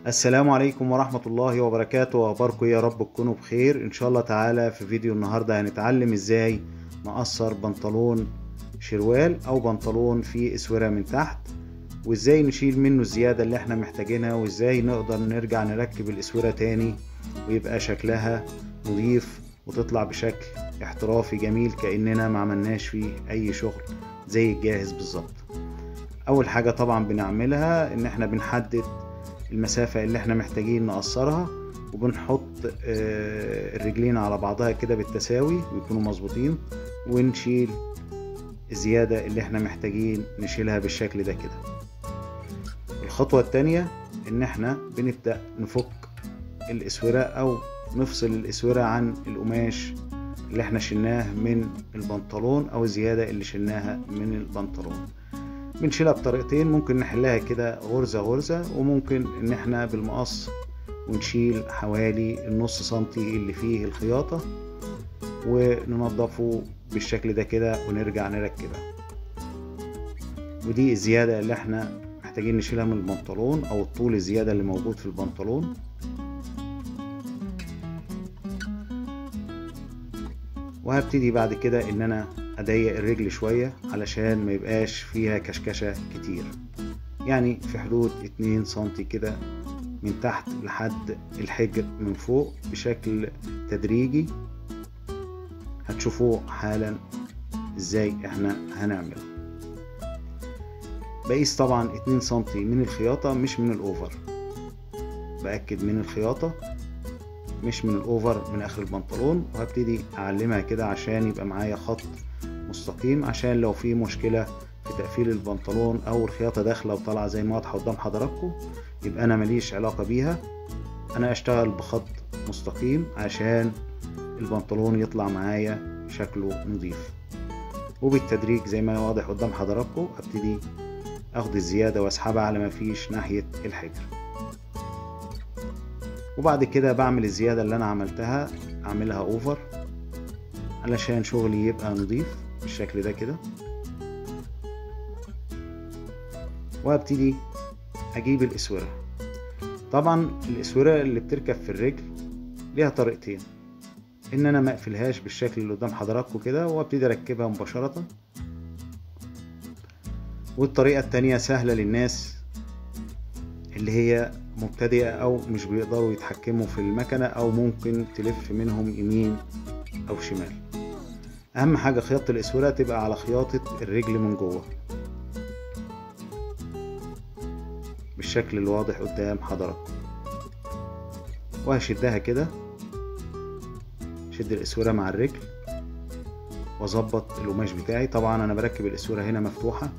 السلام عليكم ورحمة الله وبركاته أخباركم يا رب تكونوا بخير إن شاء الله تعالى في فيديو النهاردة هنتعلم إزاي نقصر بنطلون شروال أو بنطلون فيه اسورة من تحت وإزاي نشيل منه الزيادة اللي احنا محتاجينها وإزاي نقدر نرجع نركب الاسورة تاني ويبقى شكلها نظيف وتطلع بشكل احترافي جميل كأننا ما عملناش فيه أي شغل زي الجاهز بالظبط أول حاجة طبعا بنعملها إن احنا بنحدد المسافة اللي احنا محتاجين نقصرها وبنحط الرجلين على بعضها كده بالتساوي ويكونوا مظبوطين ونشيل الزيادة اللي احنا محتاجين نشيلها بالشكل ده كده الخطوة التانية ان احنا بنبدأ نفك الاسورة او نفصل الاسورة عن القماش اللي احنا شلناه من البنطلون او الزيادة اللي شلناها من البنطلون بنشيلها بطريقتين ممكن نحلها كده غرزة غرزة وممكن ان احنا بالمقص ونشيل حوالي النص سنتي اللي فيه الخياطة وننضفه بالشكل ده كده ونرجع نركبها ودي الزيادة اللي احنا محتاجين نشيلها من البنطلون او الطول الزيادة اللي موجود في البنطلون وهبتدي بعد كده ان انا اضيق الرجل شوية علشان ما يبقاش فيها كشكشة كتير يعني في حدود اتنين سنتي كده من تحت لحد الحجر من فوق بشكل تدريجي هتشوفوه حالا ازاي احنا هنعمله بقيس طبعا اتنين سنتي من الخياطة مش من الاوفر بأكد من الخياطة مش من الاوفر من اخر البنطلون وهبتدي اعلمها كده عشان يبقى معايا خط مستقيم عشان لو في مشكلة في تقفيل البنطلون او الخياطة داخلة وطالعة زي ما واضحة قدام حضراتكم يبقى انا ماليش علاقة بيها انا اشتغل بخط مستقيم عشان البنطلون يطلع معايا شكله نظيف وبالتدريج زي ما واضح قدام حضراتكم ابتدي اخد الزيادة واسحبها على ما فيش ناحية الحجر وبعد كده بعمل الزيادة اللي انا عملتها اعملها اوفر علشان شغلي يبقى نظيف بالشكل ده كده وابتدي اجيب الاسورة طبعا الاسورة اللي بتركب في الرجل ليها طريقتين ان انا ما اقفلهاش بالشكل اللي قدام حضراتكم كده وابتدي اركبها مباشرة والطريقة التانية سهلة للناس اللي هي مبتدئة او مش بيقدروا يتحكموا في المكنة او ممكن تلف منهم يمين او شمال اهم حاجة خياطة الاسورة تبقى على خياطة الرجل من جوه بالشكل الواضح قدام حضراتكم وهشدها كده شد الاسورة مع الرجل واظبط القماش بتاعي طبعا انا بركب الاسورة هنا مفتوحة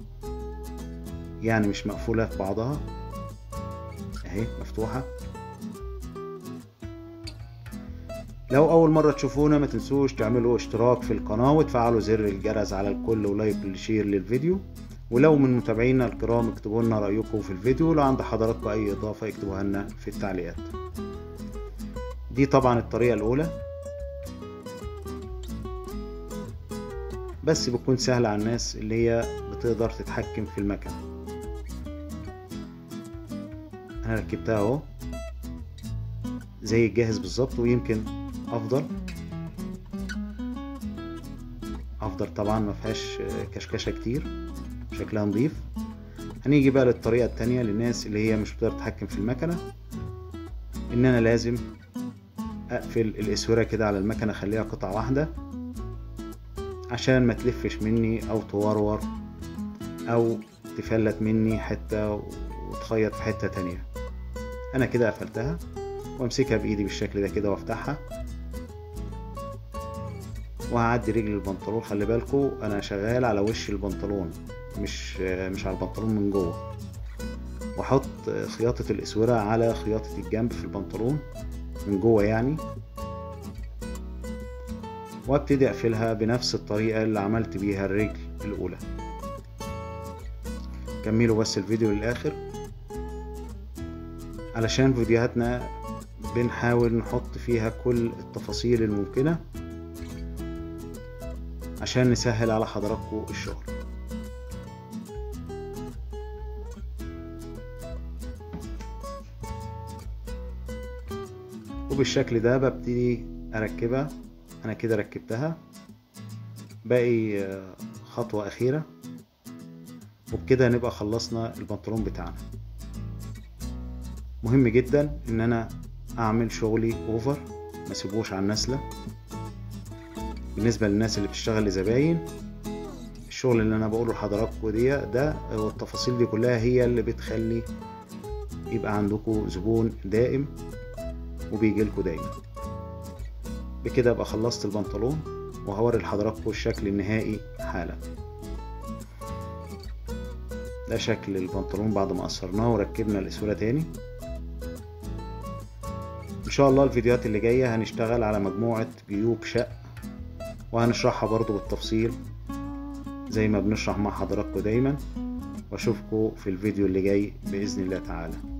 يعني مش مقفولة في بعضها اهي مفتوحة لو اول مرة تشوفونا ما تنسوش تعملوا اشتراك في القناة وتفعلوا زر الجرس على الكل ولايك وشير للفيديو ولو من متابعينا الكرام اكتبوا لنا رأيكم في الفيديو لو عند حضراتكم اي اضافة اكتبوها لنا في التعليقات دي طبعا الطريقة الاولى بس بتكون سهلة على الناس اللي هي بتقدر تتحكم في المكنة انا ركبتها اهو زي الجاهز بالظبط ويمكن افضل افضل طبعا ما فيهاش كشكشه كتير شكلها نظيف هنيجي بقى للطريقه التانية للناس اللي هي مش بتقدر تتحكم في المكنه ان انا لازم اقفل الاسوره كده على المكنه اخليها قطعه واحده عشان ما تلفش مني او تورور او تفلت مني حته وتخيط في حته تانية انا كده قفلتها وامسكها بايدي بالشكل ده كده وافتحها وهعدي رجل البنطلون خلي بالكو انا شغال على وش البنطلون مش مش على البنطلون من جوه واحط خياطة الاسورة على خياطة الجنب في البنطلون من جوه يعني وابتدي اقفلها بنفس الطريقة اللي عملت بيها الرجل الاولى كملوا بس الفيديو للاخر علشان فيديوهاتنا بنحاول نحط فيها كل التفاصيل الممكنة عشان نسهل على حضراتكم الشغل وبالشكل ده ببتدي اركبها انا كده ركبتها باقي آه، خطوة اخيرة وبكده نبقى خلصنا البنطلون بتاعنا مهم جدا ان انا اعمل شغلي اوفر ما سيبوش على النسلة بالنسبة للناس اللي بتشتغل لزباين الشغل اللي انا بقوله لحضراتكم دي ده والتفاصيل دي كلها هي اللي بتخلي يبقى عندكم زبون دائم وبيجيلكوا دايما بكده ابقى خلصت البنطلون وهوري لحضراتكم الشكل النهائي حالا ده شكل البنطلون بعد ما قصرناه وركبنا الاسوره تاني ان شاء الله الفيديوهات اللي جايه هنشتغل على مجموعه جيوب شق وهنشرحها برضو بالتفصيل زي ما بنشرح مع حضراتكم دايما واشوفكم في الفيديو اللي جاي باذن الله تعالى